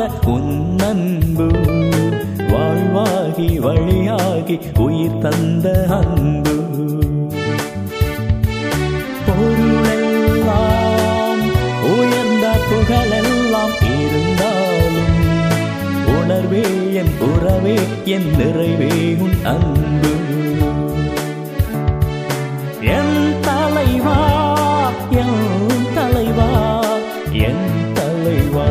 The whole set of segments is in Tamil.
உன் அன்பு வாழ்வாகி வழியாகி உயிர் தந்த அன்பு பொருளெல்லாம் உயர்ந்த புகழெல்லாம் இருந்தாலும் உணர்வே என் உறவே என் நிறைவே உன் அன்பு என் தலைவா என் தலைவா என் தலைவா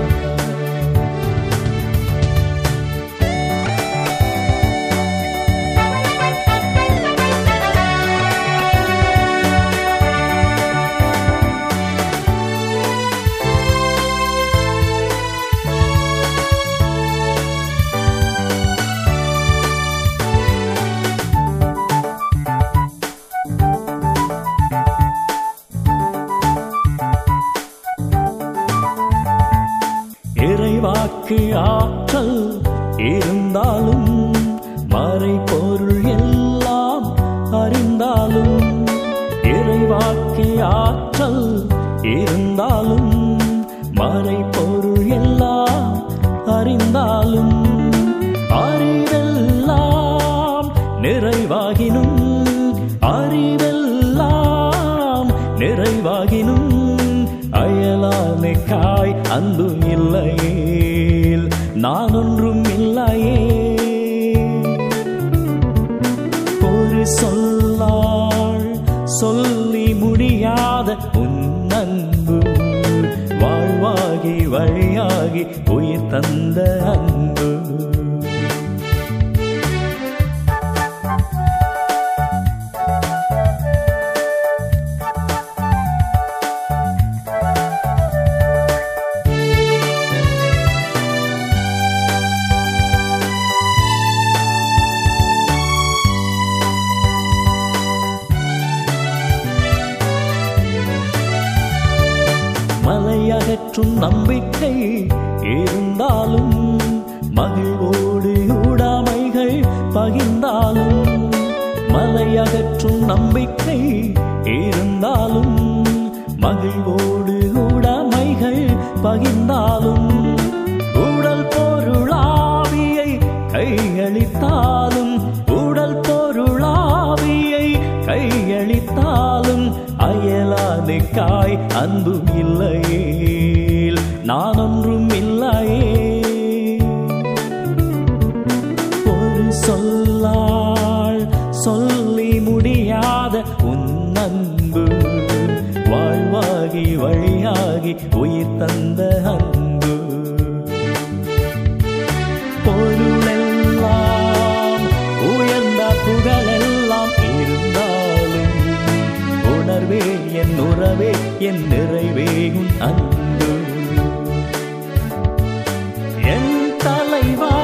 இறைவாக்கு ஆற்றல் இருந்தாலும் மறை பொருள் எல்லாம் அறிந்தாலும் இறைவாக்கு ஆற்றல் இருந்தாலும் மறை பொருள் எல்லாம் அறிந்தாலும் அறிவெல்லாம் நிறைவாகினும் அறிவெல்லாம் நிறைவாகினும் அயலானுக்காய் அன்பு இல்லையேல் நான் ஒன்றும் இல்லையே ஒரு சொல்லாள் சொல்லி முடியாத உன் அன்பு வாழ்வாகி வழியாகி உயிர் தந்த அன்பு மலையகற்றும் நம்பிக்கை இருந்தாலும் மகிழ்வோடு ஊடாமைகள் பகிர்ந்தாலும் மலையகற்றும் நம்பிக்கை இருந்தாலும் மகிழ்வோடு ஊடாமைகள் பகிர்ந்தாலும் உடல் பொருளாவியை கையளித்தாலும் உடல் பொருளாவியை கையளித்தாலும் அயலானுக்காய் அன்பும் இல்லையேல் நான் ஒன்றும் இல்லையே ஒரு சொல்லால் சொல்லி முடியாத உன் அன்பு வாழ்வாகி வழியாகி உயிர் தந்த அன்பு பொருளெல்லாம் உயர்ந்த புகழெல்லாம் இருந்தாலும் உணர்வே என் உறவே என் நிறைவே உன் அன்பு என் தலைவா